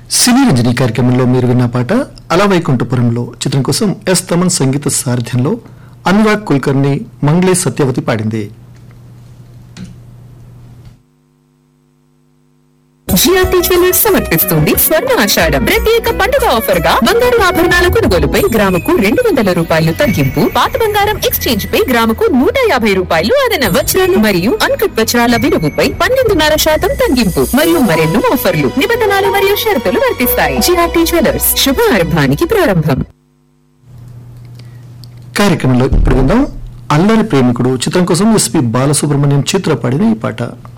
సినీ రంజని కార్యక్రమంలో మీరు విన్న పాట అలా వైకుంఠపురంలో చిత్రం కోసం ఎస్ తమన్ సంగీత సారథ్యంలో అనురాగ్ కుల్కర్ని మంగ్లే సత్యవతి పాడింది జిఆర్టీ జ్యువెలర్స్ సమర్పిస్తుంది స్వర్ణ ఆషాఢం ప్రత్యేక పండుగ ఆఫర్ గా బంగారు ఆభరణాల కొనుగోలుపై గ్రాముకు రెండు వందల రూపాయలు తగ్గింపు పాత బంగారం ఎక్స్చేంజ్ పై గ్రాముకు నూట యాభై రూపాయలు అదన వజ్రాలు మరియు అన్కట్ వజ్రాల విలువపై పన్నెండున్నర శాతం తగ్గింపు మరియు మరెన్నో ఆఫర్లు నిబంధనలు మరియు షరతులు వర్తిస్తాయి జిఆర్టీ జ్యువెలర్స్ శుభారంభానికి ప్రారంభం కార్యక్రమంలో ఇప్పుడు విందాం అల్లరి ప్రేమికుడు చిత్రం కోసం ఎస్పి బాలసుబ్రహ్మణ్యం చిత్ర పాడిన ఈ పాట